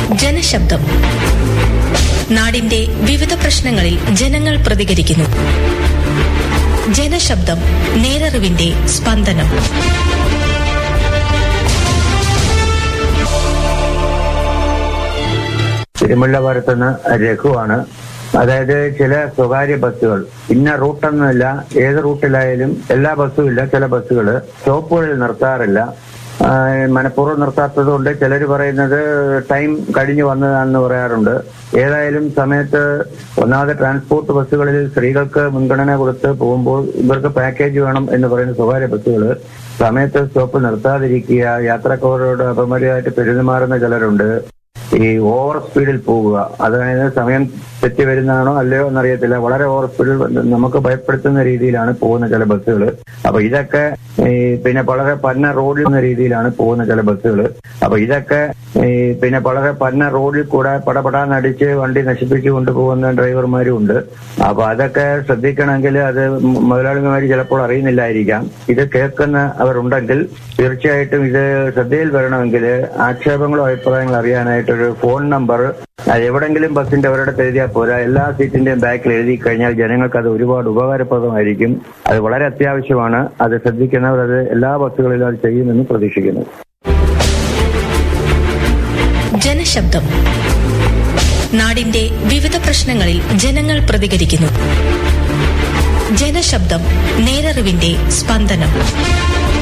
ജനശബ്ദം നാടിന്റെ വിവിധ പ്രശ്നങ്ങളിൽ ജനങ്ങൾ പ്രതികരിക്കുന്നു ജനശബ്ദം നേരറിവിന്റെ സ്പന്ദനം തിരുമുല്ലപുരത്തുനിന്ന് രഘുവാണ് അതായത് ചില സ്വകാര്യ ബസ്സുകൾ ഇന്ന റൂട്ടൊന്നുമില്ല ഏത് റൂട്ടിലായാലും എല്ലാ ബസ്സും ഇല്ല ചില ബസ്സുകൾ സ്റ്റോപ്പുകളിൽ നിർത്താറില്ല ആ, മനഃപൂർവ്വം നിർത്താത്തത് കൊണ്ട് ചിലർ പറയുന്നത് ടൈം കഴിഞ്ഞു വന്നതാണെന്ന് പറയാറുണ്ട് ഏതായാലും സമയത്ത് ഒന്നാമത് ട്രാൻസ്പോർട്ട് ബസ്സുകളിൽ സ്ത്രീകൾക്ക് മുൻഗണന കൊടുത്ത് പോകുമ്പോൾ ഇവർക്ക് പാക്കേജ് വേണം എന്ന് പറയുന്ന സ്വകാര്യ ബസ്സുകൾ സമയത്ത് സ്റ്റോപ്പ് നിർത്താതിരിക്കുക യാത്രക്കാരോട് അപമര്യാദയായിട്ട് പെരുമാറുന്ന ചിലരുണ്ട് ഈ ഓവർ സ്പീഡിൽ പോവുക അതായത് സമയം തെറ്റി വരുന്നതാണോ അല്ലയോ എന്നറിയത്തില്ല വളരെ ഓവർ സ്പീഡിൽ നമുക്ക് ഭയപ്പെടുത്തുന്ന രീതിയിലാണ് പോകുന്ന ചില ബസ്സുകൾ അപ്പൊ ഇതൊക്കെ ഈ പിന്നെ വളരെ പന്ന റോഡിൽ എന്ന രീതിയിലാണ് പോകുന്ന ചില ബസ്സുകൾ അപ്പൊ ഇതൊക്കെ ഈ പിന്നെ വളരെ പന്ന റോഡിൽ കൂടെ പടപടാന്നടിച്ച് വണ്ടി നശിപ്പിച്ചു കൊണ്ടുപോകുന്ന ഡ്രൈവർമാരും ഉണ്ട് അപ്പൊ അതൊക്കെ ശ്രദ്ധിക്കണമെങ്കിൽ അത് മുതലാളിമാർ ചിലപ്പോൾ അറിയുന്നില്ലായിരിക്കാം ഇത് കേൾക്കുന്ന അവരുണ്ടെങ്കിൽ തീർച്ചയായിട്ടും ഇത് ശ്രദ്ധയിൽ വരണമെങ്കിൽ ആക്ഷേപങ്ങളോ അഭിപ്രായങ്ങളോ അറിയാനായിട്ടൊരു ഫോൺ നമ്പർ അത് എവിടെങ്കിലും ബസ്സിന്റെ ഒരിടത്ത് എഴുതിയാൽ പോരാ എല്ലാ സീറ്റിന്റെയും ബാക്കിൽ എഴുതി കഴിഞ്ഞാൽ ജനങ്ങൾക്ക് അത് ഒരുപാട് ഉപകാരപ്രദമായിരിക്കും അത് വളരെ അത്യാവശ്യമാണ് അത് ശ്രദ്ധിക്കുന്നവർ അത് എല്ലാ ബസ്സുകളിലും അത് ചെയ്യുമെന്ന് പ്രതീക്ഷിക്കുന്നു ജനശബ്ദം നാടിന്റെ വിവിധ പ്രശ്നങ്ങളിൽ ജനങ്ങൾ പ്രതികരിക്കുന്നു ജനശബ്ദം നേരറിവിന്റെ സ്പന്ദനം